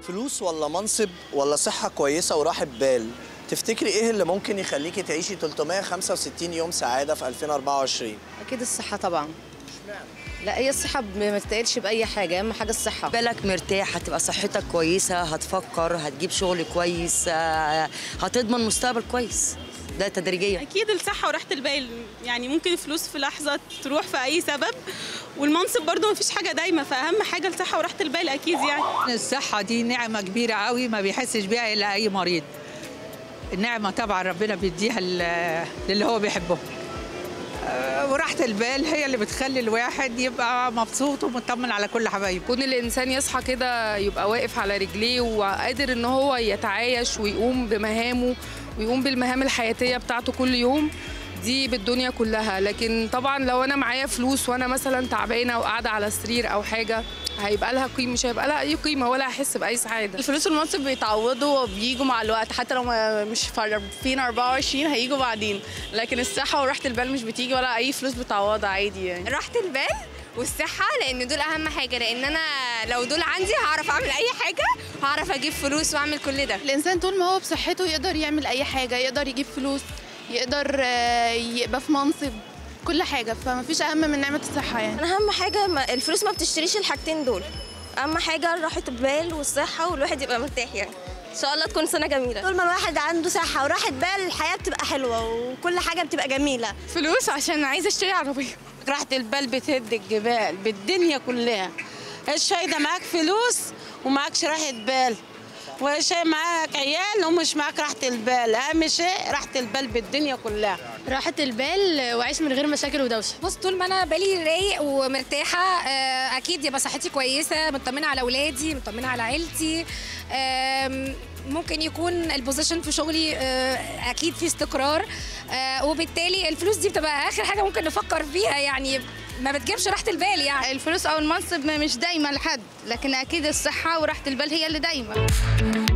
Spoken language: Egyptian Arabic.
فلوس ولا منصب ولا صحة كويسة وراحة بال تفتكري ايه اللي ممكن يخليكي تعيشي 365 يوم سعادة في 2024 اكيد الصحه طبعا لا هي الصحه ما تتقالش باي حاجه اهم حاجه الصحه بالك مرتاح هتبقى صحتك كويسة هتفكر هتجيب شغل كويس آه، هتضمن مستقبل كويس ده تدريجيا اكيد الصحه وراحه البال يعني ممكن الفلوس في لحظه تروح في اي سبب والمنصب برضو مفيش حاجه دايمه فاهم حاجه الصحه وراحه البال اكيد يعني الصحة دي نعمة كبيرة قوي ما بيحسش بيها إلا أي مريض النعمة طبعا ربنا بيديها لل- للي هو بيحبه آه، وراحة البال هي اللي بتخلي الواحد يبقى مبسوط ومطمن على كل حبايبه كون الانسان يصحى كده يبقى واقف على رجليه وقادر ان هو يتعايش ويقوم بمهامه ويقوم بالمهام الحياتيه بتاعته كل يوم دي بالدنيا كلها لكن طبعا لو انا معايا فلوس وانا مثلا تعبانه وقاعده على سرير او حاجه هيبقى لها قيمه مش هيبقى لها اي قيمه ولا هحس باي سعاده الفلوس والمنصب بيتعوضوا وبيجوا مع الوقت حتى لو ما- مش فين 24 هيجوا بعدين لكن الصحة وراحة البال مش بتيجي ولا أي فلوس بتعوضها عادي يعني راحة البال والصحة لأن دول أهم حاجة لأن أنا لو دول عندي هعرف أعمل أي حاجة هعرف أجيب فلوس وأعمل كل ده الإنسان طول ما هو بصحته يقدر يعمل أي حاجة يقدر يجيب فلوس يقدر آه، يبقى في منصب كل حاجة فما فيش أهم من نعمة الصحة يعني أهم حاجة ما الفلوس ما بتشتريش الحاجتين دول أهم حاجة راحة البال والصحة والواحد يبقى مرتاح يعني إن شاء الله تكون سنة جميلة طول ما الواحد عنده صحة وراحة بال الحياة بتبقى حلوة وكل حاجة بتبقى جميلة فلوس عشان عايزة أشتري عربية راحة البال بتهد الجبال بالدنيا كلها ايش فايدة معاك فلوس ومعاكش راحة بال وشيء معاك عيال ومش معاك راحة البال أهم شيء راحة البال بالدنيا كلها راحة البال وعيش من غير مشاكل ودوشة بص طول ما أنا بالي رايق ومرتاحة آه، أكيد يبقى صحتي كويسة مطمنة على أولادي مطمنة على عيلتي آم، ممكن يكون البوزيشن في شغلي آه، اكيد في استقرار آه، وبالتالي الفلوس دي بتبقى اخر حاجه ممكن نفكر فيها يعني ما بتجيبش راحه البال يعني الفلوس أو المنصب مش دايما لحد لكن أكيد الصحة وراحة البال هي اللي دايما